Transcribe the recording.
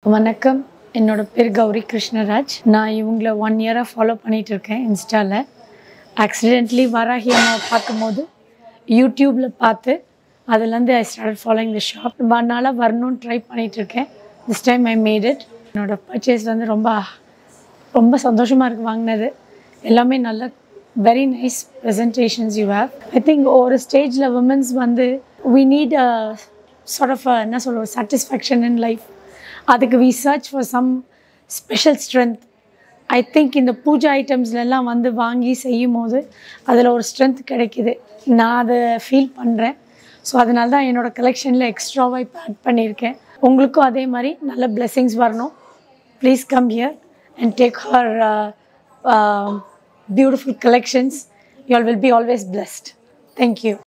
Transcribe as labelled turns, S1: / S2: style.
S1: வணக்கம் என்னோட பேர் கௌரி கிருஷ்ணராஜ் நான் இவங்கள ஒன் இயராக ஃபாலோ பண்ணிட்டு இருக்கேன் இன்ஸ்டாவில் ஆக்சிடென்ட்லி வராகி அம்மாவை பார்க்கும்போது யூடியூப்பில் பார்த்து அதுலேருந்து I start following the shop நாளாக வரணும்னு ட்ரை பண்ணிட்டு இருக்கேன் this time I made it என்னோட பர்ச்சேஸ் வந்து ரொம்ப ரொம்ப சந்தோஷமாக இருக்குது வாங்கினது எல்லாமே நல்ல very nice presentations you have I think ஒரு ஸ்டேஜில் உமன்ஸ் வந்து we need a sort of என்ன சொல்லுவோம் சாட்டிஸ்ஃபேக்ஷன் இன் லைஃப் அதுக்கு we search for some special strength I think இந்த பூஜா ஐட்டம்ஸ்லாம் வந்து வாங்கி செய்யும் போது அதில் ஒரு ஸ்ட்ரென்த் கிடைக்குது நான் அதை ஃபீல் பண்ணுறேன் ஸோ அதனால தான் என்னோடய கலெக்ஷனில் எக்ஸ்ட்ராவாக இப்போ ஆட் பண்ணியிருக்கேன் உங்களுக்கும் அதே மாதிரி நல்ல blessings வரணும் please come here and take her beautiful collections you all will be always blessed. Thank you.